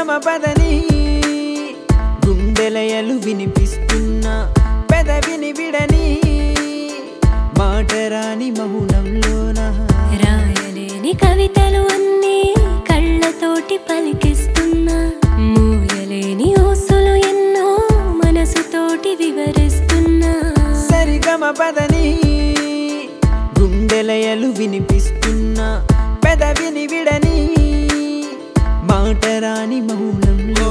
సరిగమ పదని గుండెలయలు వినిపిస్తున్నా పెదవిని విడని మాటరాని మౌనంలోన రాయలేని కవితలు అన్నీ కళ్ళతోటి పలికిస్తున్నా మూయలేని ఓసులు ఎన్నో మనసుతోటి వివరిస్తున్నా సరిగమ పదని గుండెలయలు వినిపిస్తున్నా పెదవిని విడని మాటరాని మౌనంలో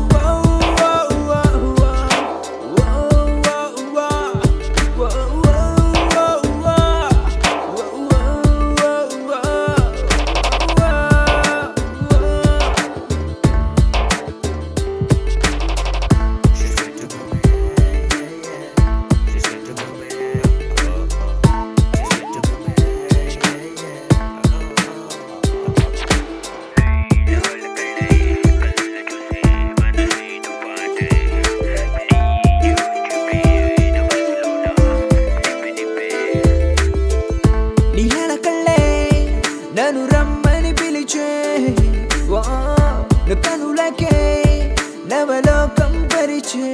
నీళ్ళ కళ్ళే నన్ను రమ్మని పిలిచే ఓ, నా కనులకే నవలోకం పరిచే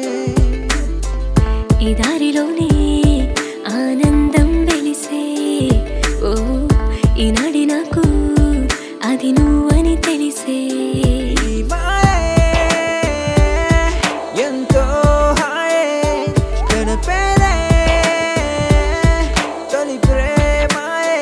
ఈ దారిలోనే ఆనందం వెలిసే ఓ ఈనాడి నాకు అది నువ్వని తెలిసే ఈ మాయే ఎంతో హాయే తన పేరే తొలి ప్రేమాయే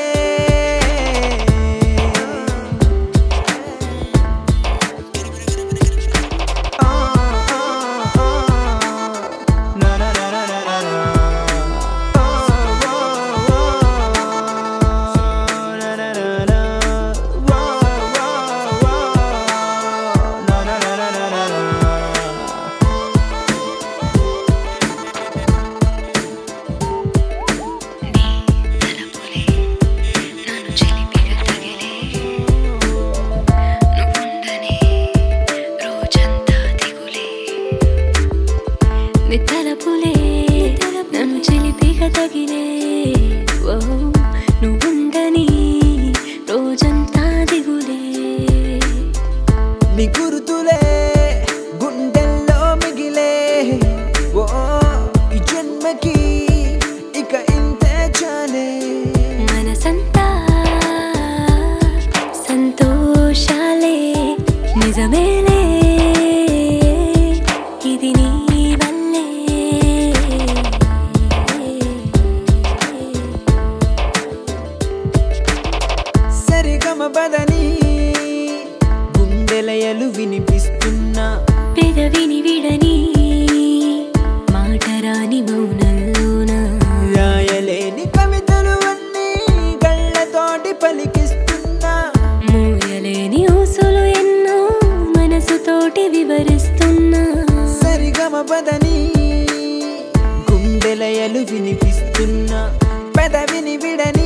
ఆ, ఆ, ఆ, నా, నా, నా, నా, నా, నా, నా. ఆ, ఆ, ఆ, నా, నా, నా, నా. వా, వా, వా. నా, నా, నా, నా, నా, నా, నా. నీ తలపులే నన్ను చిలిపిగా తగిలే ఓ నువ్వుండని రోజంతా దిగులే నీ గురుతులే గుండెల్లో మిగిలే ఓ ఈ జన్మకి ఇక ఇంతే చాలే మనసంతా సంతోషాలే నిజమేలే ఇది నీ వల్లే సరిగమ బదని గుండెలయలు వినిపిస్తున్నా పెదవిని విడని మాటరాని మౌనంలోనా రాయలేని కవితలు అన్నీ కళ్ళతోటి పలికిస్తున్నా మూయలేని ఊసులు ఎన్నో మనసుతోటి వివరిస్తున్నా సరిగమ పదని గుండెలయలు వినిపిస్తున్నా పెదవిని విడని